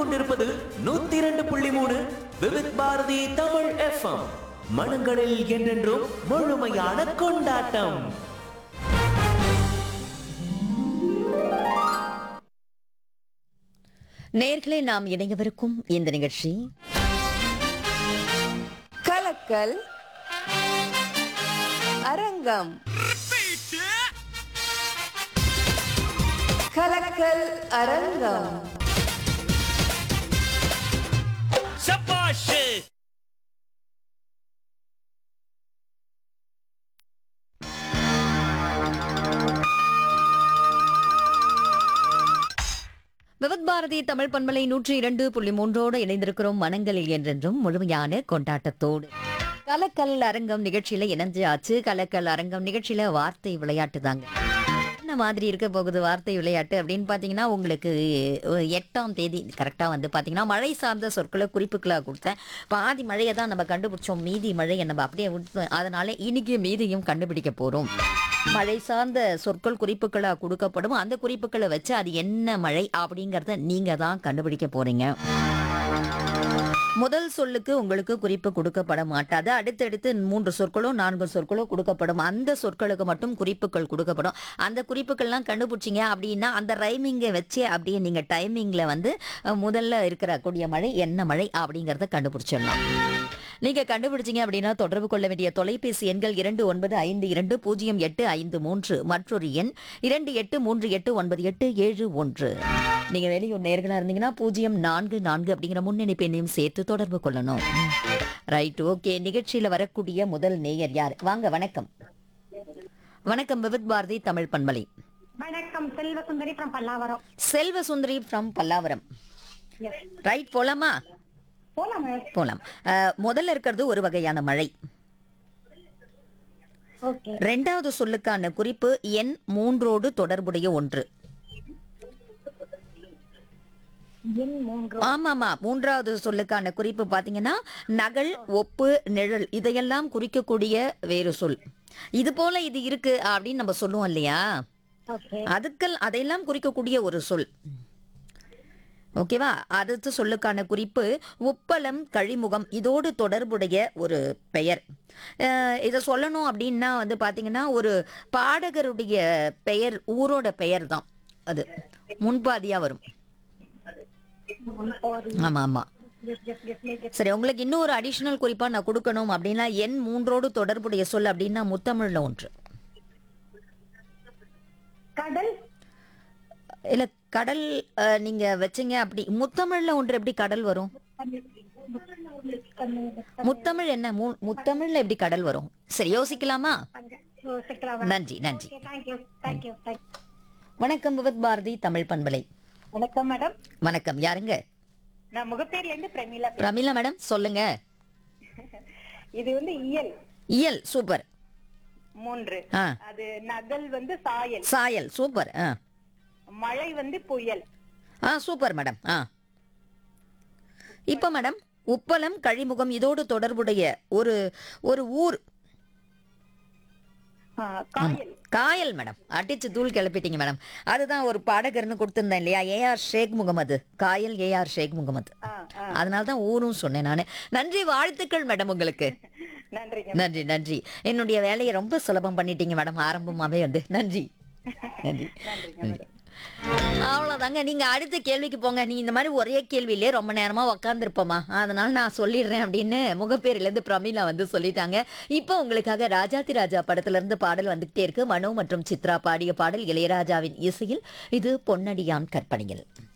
கேட்டுக்கொண்டிருப்பது நூத்தி இரண்டு புள்ளி மூணு விவித் பாரதி தமிழ் எஃப்எம் மனங்களில் என்றென்றும் முழுமையான கொண்டாட்டம் நேர்களே நாம் இணையவிருக்கும் இந்த நிகழ்ச்சி கலக்கல் அரங்கம் கலக்கல் அரங்கம் விவத் பாரதி தமிழ் பண்பலை நூற்றி இரண்டு புள்ளி மூன்றோடு இணைந்திருக்கிறோம் மனங்களில் என்றென்றும் முழுமையான கொண்டாட்டத்தோடு கலக்கல் அரங்கம் நிகழ்ச்சியில இணைஞ்சாச்சு கலக்கல் அரங்கம் நிகழ்ச்சியில வார்த்தை விளையாட்டு தாங்க என்ன மாதிரி இருக்க போகுது வார்த்தை விளையாட்டு அப்படின்னு பார்த்தீங்கன்னா உங்களுக்கு அஹ், எட்டாம் தேதி கரெக்டாக வந்து பார்த்தீங்கன்னா மழை சார்ந்த சொற்களை குறிப்புகளாக கொடுத்தேன் பாதி மழையை தான் நம்ம கண்டுபிடிச்சோம் மீதி மழையை நம்ம அப்படியே விட்டோம் அதனால இன்னைக்கு மீதியும் கண்டுபிடிக்க போகிறோம் மழை சார்ந்த சொற்கள் குறிப்புகளாக கொடுக்கப்படும் அந்த குறிப்புகளை வச்சு அது என்ன மழை அப்படிங்கிறத நீங்கள் தான் கண்டுபிடிக்க போறீங்க முதல் சொல்லுக்கு உங்களுக்கு குறிப்பு கொடுக்கப்பட மாட்டாது அடுத்தடுத்து மூன்று சொற்களோ நான்கு சொற்களோ கொடுக்கப்படும் அந்த சொற்களுக்கு மட்டும் குறிப்புகள் கொடுக்கப்படும் அந்த குறிப்புகள்லாம் கண்டுபிடிச்சிங்க அப்படின்னா அந்த ரைமிங்கை வச்சு அப்படியே நீங்கள் டைமிங்கில் வந்து அஹ், முதல்ல இருக்கிற கூடிய மழை என்ன மழை அப்படிங்கிறத கண்டுபிடிச்சிடலாம் நீங்கள் கண்டுபிடிச்சிங்க அப்படின்னா தொடர்பு கொள்ள வேண்டிய தொலைபேசி எண்கள் இரண்டு ஒன்பது ஐந்து இரண்டு பூஜ்ஜியம் எட்டு ஐந்து மூன்று மற்றொரு எண் இரண்டு எட்டு மூன்று எட்டு ஒன்பது எட்டு ஏழு ஒன்று நீங்க வெளியூர் நேர்களா இருந்தீங்கன்னா பூஜ்ஜியம் நான்கு நான்கு அப்படிங்கிற முன்னணிப்பு எண்ணையும் சேர்த்து தொடர்பு கொள்ளணும் ரைட் ஓகே நிகழ்ச்சியில வரக்கூடிய முதல் நேயர் யார் வாங்க வணக்கம் வணக்கம் விவித் பாரதி தமிழ் பண்பலை வணக்கம் செல்வ சுந்தரி from பல்லாவரம் செல்வ சுந்தரி ஃப்ரம் பல்லாவரம் ரைட் போலாமா போலாம் போலாம் அஹ், முதல்ல இருக்கிறது ஒரு வகையான மழை ஓகே ரெண்டாவது சொல்லுக்கான குறிப்பு எண் மூன்றோடு தொடர்புடைய ஒன்று எண் மூன்று ஆமாமா மூன்றாவது சொல்லுக்கான குறிப்பு பாத்தீங்கன்னா நகல் ஒப்பு நிழல் இதையெல்லாம் குறிக்கக்கூடிய வேறு சொல் இது போல இது இருக்கு அப்படின்னு நம்ம சொல்லுவோம் இல்லையா ஓகே அதுக்கள் அதையெல்லாம் குறிக்கக்கூடிய ஒரு சொல் ஓகேவா அடுத்த சொல்லுக்கான குறிப்பு உப்பளம் கழிமுகம் இதோடு தொடர்புடைய ஒரு பெயர் அஹ் இதை சொல்லணும் அப்படின்னா வந்து பாத்தீங்கன்னா ஒரு பாடகருடைய பெயர் ஊரோட பெயர் தான் அது முன்பாதியா வரும் ஆமா ஆமா சரி உங்களுக்கு இன்னும் ஒரு அடிஷனல் குறிப்பா நான் கொடுக்கணும் அப்படின்னா எண் மூன்றோடு தொடர்புடைய சொல் அப்படின்னா முத்தமிழ்ல ஒன்று கடல் இல்ல கடல் அஹ், நீங்க வச்சீங்க அப்படி முத்தமிழ்ல ஒன்று எப்படி கடல் வரும் முத்தமிழ் என்ன மு- முத்தமிழ்ல எப்படி கடல் வரும் சரி யோசிக்கலாமா நன்றி நன்றி தேங்க்யூ தேங்க்யூ தேங்க்யூ வணக்கம் விவத் பாரதி தமிழ் பண்பலை வணக்கம் மேடம் வணக்கம் யாருங்க நான் முகப்பேர்ல இருந்து பிரமிளா பிரமிளா மேடம் சொல்லுங்க இது வந்து இயல் இயல் சூப்பர் மூன்று ஆ அது நகல் வந்து சாயல் சாயல் சூப்பர் ஆ மழை வந்து புயல் ஆ சூப்பர் மேடம் ஆ இப்போ மேடம் உப்பளம் கழிமுகம் இதோடு தொடர்புடைய ஒரு ஒரு ஊர் ஆ, காயல் காயல் மேடம் அடிச்சு தூள் கிளப்பிட்டீங்க மேடம் அதுதான் ஒரு பாடகர்னு கொடுத்திருந்தேன் இல்லையா ஏஆர் ஷேக் முகமது காயல் ஏஆர் ஷேக் முகமது ஆ, ஆ. அதனால தான் ஊரும் சொன்னேன் நான் நன்றி வாழ்த்துக்கள் மேடம் உங்களுக்கு நன்றிங்க நன்றி நன்றி என்னுடைய வேலையை ரொம்ப சுலபம் பண்ணிட்டீங்க மேடம் ஆரம்பமாவே வந்து நன்றி நன்றி நன்றி அவ்வளோதாங்க நீங்க அடுத்த கேள்விக்கு போங்க நீ இந்த மாதிரி ஒரே கேள்வியிலே ரொம்ப நேரமா உக்காந்துருப்போமா அதனால நான் சொல்லிடுறேன் அப்படின்னு முகப்பேர்ல இருந்து பிரமிளா வந்து சொல்லிட்டாங்க இப்போ உங்களுக்காக ராஜாதி ராஜா படத்துல இருந்து பாடல் வந்துகிட்டே இருக்கு மனோ மற்றும் சித்ரா பாடிய பாடல் இளையராஜாவின் இசையில் இது பொன்னடியான் கற்பனையில்